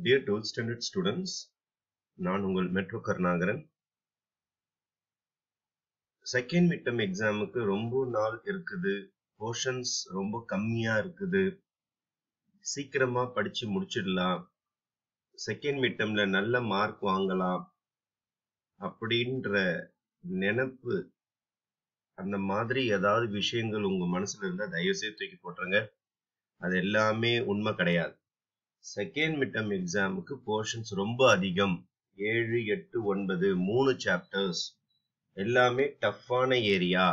Dear 12th standard students, நான் உங்கள் metro Karunakaran second midterm எக்ஸாமுக்கு ரொம்ப நாள் இருக்குது போர்ஷன்ஸ் ரொம்ப கம்மியா இருக்குது சீக்கிரமா படிச்சு முடிச்சிடலாம் செகண்ட் மிட்டம்ல நல்ல மார்க் வாங்கலாம் அப்படின்ற நினைப்பு அந்த மாதிரி ஏதாவது விஷயங்கள் உங்க மனசுல இருந்தா தயவு செய்து தூக்கி போட்டுருங்க அது எல்லாமே உண்மை கிடையாது செகண்ட் மிட்டம் எக்ஸாமுக்கு போர்ஷன்ஸ் ரொம்ப அதிகம் ஏழு எட்டு ஒன்பது மூணு சாப்டர்ஸ் எல்லாமே டஃப்பான ஏரியா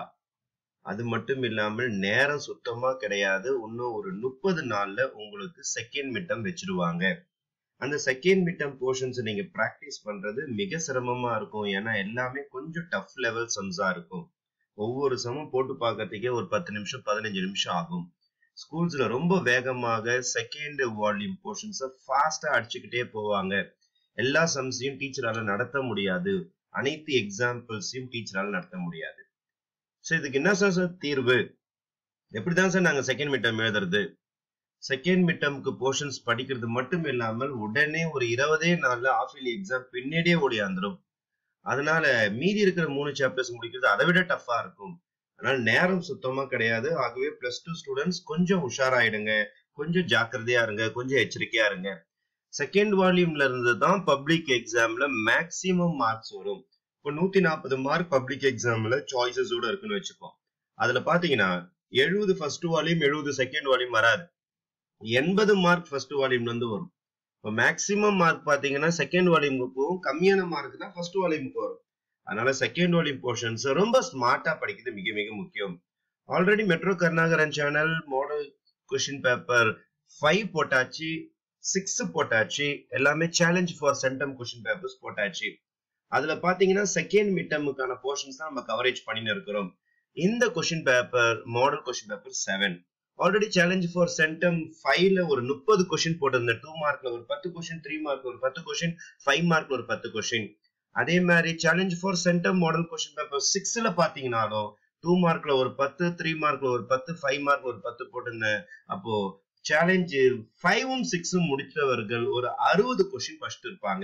அது மட்டும் இல்லாமல் நேரம் சுத்தமா கிடையாது இன்னும் ஒரு முப்பது நாள்ல உங்களுக்கு செகண்ட் மிட்டம் வச்சிருவாங்க அந்த செகண்ட் மிட்டம் போர்ஷன்ஸ் நீங்க பிராக்டிஸ் பண்றது மிக சிரமமா இருக்கும் ஏன்னா எல்லாமே கொஞ்சம் டஃப் லெவல் சம்ஸா இருக்கும் ஒவ்வொரு சமம் போட்டு பார்க்கறதுக்கே ஒரு பத்து நிமிஷம் பதினஞ்சு நிமிஷம் ஆகும் ஸ்கூல்ஸ்ல ரொம்ப வேகமாக செகண்ட் வால்யூம் போர்ஷன்ஸை ஃபாஸ்டா அடிச்சுக்கிட்டே போவாங்க எல்லா சம்ஸையும் டீச்சரால நடத்த முடியாது அனைத்து எக்ஸாம்பிள்ஸையும் டீச்சரால நடத்த முடியாது ஸோ இதுக்கு என்ன சார் சார் தீர்வு எப்படிதான் சார் நாங்க செகண்ட் மிட்டம் எழுதுறது செகண்ட் மிட்டம்க்கு போர்ஷன்ஸ் படிக்கிறது மட்டும் இல்லாமல் உடனே ஒரு இருபதே நாள்ல ஆஃபிலி எக்ஸாம் பின்னாடியே ஓடியாந்துடும் அதனால மீதி இருக்கிற மூணு சாப்டர்ஸ் முடிக்கிறது அதை விட டஃபா இருக்கும் அதனால நேரம் சுத்தமா கிடையாது ஆகவே பிளஸ் டூ ஸ்டூடெண்ட்ஸ் கொஞ்சம் உஷாராயிடுங்க கொஞ்சம் ஜாக்கிரதையா இருங்க கொஞ்சம் எச்சரிக்கையா இருங்க செகண்ட் வால்யூம்ல இருந்து தான் பப்ளிக் எக்ஸாம்ல மேக்சிமம் மார்க்ஸ் வரும் இப்போ நூத்தி நாற்பது மார்க் பப்ளிக் எக்ஸாம்ல சாய்ஸஸோட இருக்குன்னு வச்சுப்போம் அதுல பாத்தீங்கன்னா எழுபது ஃபர்ஸ்ட் வால்யூம் எழுபது செகண்ட் வால்யூம் வராது எண்பது மார்க் ஃபர்ஸ்ட் வால்யூம்ல இருந்து வரும் இப்போ மேக்சிமம் மார்க் பாத்தீங்கன்னா செகண்ட் வால்யூமுக்கு போகும் கம்மியான மார்க் தான் ஃபர்ஸ்ட் வால்யூமுக்கு வரும் அதனால செகண்ட் வால்யூம் போர்ஷன்ஸ் ரொம்ப ஸ்மார்ட்டா படிக்கிறது மிக மிக முக்கியம் already Metro Karunakaran channel model question paper five போட்டாச்சு சிக்ஸ் போட்டாச்சு எல்லாமே challenge for centum question papers போட்டாச்சு அதுல பாத்தீங்கன்னா செகண்ட் மிட்டமுக்கான போர்ஷன்ஸ் தான் நம்ம கவரேஜ் பண்ணின்னு இருக்கிறோம் இந்த question paper model question paper seven already challenge for centum ஃபைவ்ல ஒரு முப்பது கொஸ்டின் போட்டிருந்தேன் டூ மார்க்ல ஒரு பத்து கொஸ்டின் த்ரீ மார்க் ஒரு பத்து கொஸ்டின் ஃபைவ் மார்க்ல ஒரு பத்து கொஸ்டின் அதே மாதிரி challenge for centum model question paper சிக்ஸ்ல பாத்தீங்கன்னாலும் டூ மார்க்ல ஒரு பத்து த்ரீ மார்க்ல ஒரு பத்து ஃபைவ் மார்க் ஒரு பத்து போட்டிருந்தேன் அப்போ சேலஞ்சு ஃபைவும் சிக்ஸும் முடித்தவர்கள் ஒரு அறுபது கொஸ்டின் படிச்சுட்டு இருப்பாங்க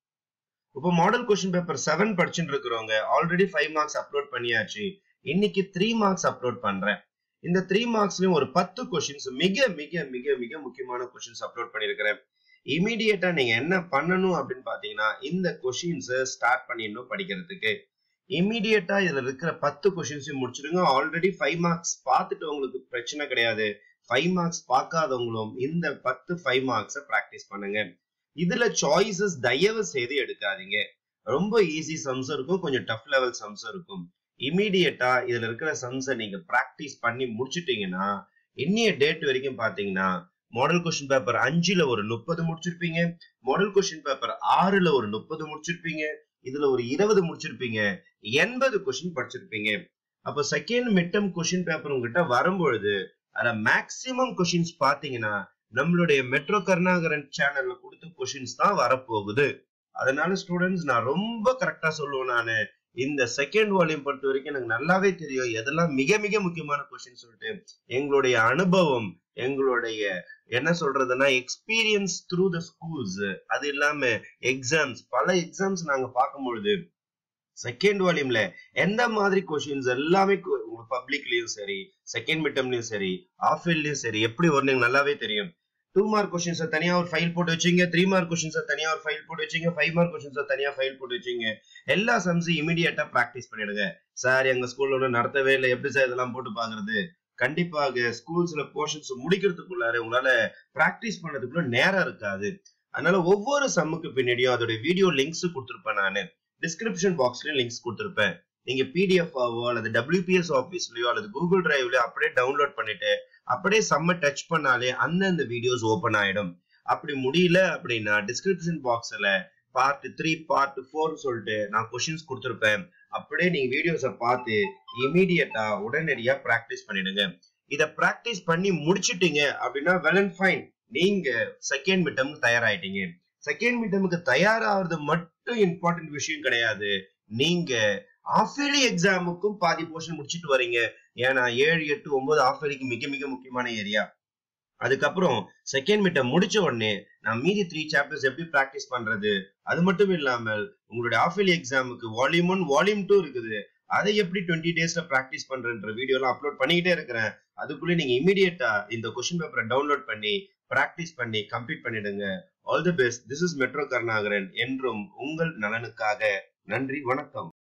இப்போ மாடல் கொஸ்டின் பேப்பர் செவன் படிச்சுட்டு இருக்கிறவங்க ஆல்ரெடி ஃபைவ் மார்க்ஸ் அப்லோட் பண்ணியாச்சு இன்னைக்கு த்ரீ மார்க்ஸ் அப்லோட் பண்றேன் இந்த த்ரீ மார்க்ஸ்லயும் ஒரு பத்து கொஸ்டின்ஸ் மிக மிக மிக மிக முக்கியமான கொஸ்டின்ஸ் அப்லோட் பண்ணிருக்கிறேன் இமீடியட்டா நீங்க என்ன பண்ணணும் அப்படின்னு பாத்தீங்கன்னா இந்த கொஸ்டின்ஸ் ஸ்டார்ட் பண்ணிடணும் படிக்கிறதுக்கு இமீடியட்டா இதுல இருக்கிற பத்து கொஸ்டின்ஸையும் முடிச்சிடுங்க ஆல்ரெடி ஃபைவ் மார்க்ஸ் பார்த்துட்டு உங்களுக்கு பிரச்சனை கிடையாது ஃபைவ் மார்க்ஸ் பார்க்காதவங்களும் இந்த பத்து ஃபைவ் மார்க்ஸை ப்ராக்டிஸ் பண்ணுங்க இதுல சாய்ஸஸ் தயவு செய்து எடுக்காதீங்க ரொம்ப ஈஸி சம்ஸ் இருக்கும் கொஞ்சம் டஃப் லெவல் சம்ஸ் இருக்கும் இமீடியட்டா இதுல இருக்கிற சம்ஸை நீங்க ப்ராக்டிஸ் பண்ணி முடிச்சிட்டீங்கன்னா இன்னைய டேட் வரைக்கும் பாத்தீங்கன்னா மாடல் கொஸ்டின் பேப்பர் அஞ்சுல ஒரு முப்பது முடிச்சிருப்பீங்க மாடல் கொஸ்டின் பேப்பர் ஆறுல ஒரு முப்பது முடிச்சிருப்பீங்க இதுல ஒரு இருபது முடிச்சிருப்பீங்க எண்பது கொஸ்டின் படிச்சிருப்பீங்க அப்போ செகண்ட் மிட்டம் கொஸ்டின் பேப்பர் உங்ககிட்ட வரும்பொழுது அதுல மேக்சிமம் கொஸ்டின்ஸ் பாத்தீங்கன்னா நம்மளுடைய மெட்ரோ கருணாகரன் சேனல்ல கொடுத்த கொஸ்டின்ஸ் தான் வரப்போகுது அதனால ஸ்டூடெண்ட்ஸ் நான் ரொம்ப கரெக்டா சொல்லுவேன் நானு இந்த செகண்ட் வால்யூம் பொறுத்த வரைக்கும் எனக்கு நல்லாவே தெரியும் எதெல்லாம் மிக மிக முக்கியமான கொஸ்டின் சொல்லிட்டு எங்களுடைய அனுபவம் எங்களுடைய என்ன சொல்றதுன்னா எக்ஸ்பீரியன்ஸ் த்ரூ த ஸ்கூல்ஸ் அது இல்லாம எக்ஸாம்ஸ் பல எக்ஸாம்ஸ் நாங்க பார்க்கும் பொழுது செகண்ட் வால்யூம்ல எந்த மாதிரி கொஸ்டின்ஸ் எல்லாமே பப்ளிக்லயும் சரி செகண்ட் மிட்டம்லயும் சரி ஆஃபீல்ட்லயும் சரி எப்படி வரணும் நல்லாவே தெரியும் டூ மார்க் கொஸ்டின்ஸை தனியா ஒரு ஃபைல் போட்டு வச்சுங்க த்ரீ மார்க் கொஸ்டின்ஸை தனியா ஒரு ஃபைல் போட்டு வச்சுங்க ஃபைவ் மார்க் கொஸ்டின்ஸை தனியா ஃபைல் போட்டு வச்சுங்க எல்லா சம்ஸையும் இமீடியட்டா ப்ராக்டிஸ் பண்ணிடுங்க சார் எங்க ஸ்கூல்ல ஒன்றும் நடத்தவே இல்லை எப்படி சார் இதெல்லாம் போட்டு பாக்குறது கண்டிப்பாக ஸ்கூல்ஸ்ல போர்ஷன்ஸ் முடிக்கிறதுக்குள்ளார உங்களால பிராக்டிஸ் பண்ணதுக்குள்ள நேரம் இருக்காது அதனால ஒவ்வொரு சம்முக்கு பின்னாடியும் அதோட வீடியோ லிங்க்ஸ் கொடுத்துருப்பேன் நான் டிஸ்கிரிப்ஷன் பாக்ஸ்லயும் லிங்க்ஸ் கொடுத்துருப்பேன் நீங்க பிடிஎஃப் ஆவோ அல்லது டபிள்யூபிஎஸ் ஆஃபீஸ்லயோ அல்லது கூகுள் டிரைவ்லயோ அப்படியே டவுன்லோட் பண்ணிட்டு அப்படியே செம்ம டச் பண்ணாலே அந்தந்த வீடியோஸ் ஓபன் ஆயிடும் அப்படி முடியல அப்படின்னா டிஸ்கிரிப்ஷன் பாக்ஸ்ல பார்ட் த்ரீ பார்ட் ஃபோர் சொல்லிட்டு நான் கொஸ்டின்ஸ் கொடுத்துருப்பேன் அப்படியே நீங்க வீடியோஸை பார்த்து இமீடியட்டா உடனடியா ப்ராக்டிஸ் பண்ணிடுங்க இத ப்ராக்டிஸ் பண்ணி முடிச்சிட்டீங்க அப்படின்னா வெல் அண்ட் ஃபைன் நீங்க செகண்ட் மிட்டமுக்கு தயாராயிட்டீங்க செகண்ட் மிட்டமுக்கு தயாராகிறது மட்டும் இம்பார்ட்டன்ட் விஷயம் கிடையாது நீங்க ஆஃபேலி எக்ஸாமுக்கும் பாதி போர்ஷன் முடிச்சிட்டு வரீங்க ஏன்னா ஏழு எட்டு ஒன்பது ஆஃபேலிக்கு மிக மிக முக்கியமான ஏரியா அதுக்கப்புறம் செகண்ட் மிட்டம் முடிச்ச உடனே நான் மீதி த்ரீ சாப்டர்ஸ் எப்படி பிராக்டிஸ் பண்றது அது மட்டும் இல்லாமல் உங்களுடைய ஆஃபேலி எக்ஸாமுக்கு வால்யூம் ஒன் வால்யூம் டூ இருக்குது அதை எப்படி டுவெண்ட்டி டேஸ்ல பிராக்டிஸ் பண்றன்ற வீடியோலாம் அப்லோட் பண்ணிக்கிட்டே இருக்கிறேன் அதுக்குள்ளே நீங்க இமீடியட்டா இந்த கொஸ்டின் பேப்பரை டவுன்லோட் பண்ணி பிராக்டிஸ் பண்ணி கம்ப்ளீட் பண்ணிடுங்க all the best this is Metro Karunakaran என்றும் உங்கள் நலனுக்காக நன்றி வணக்கம்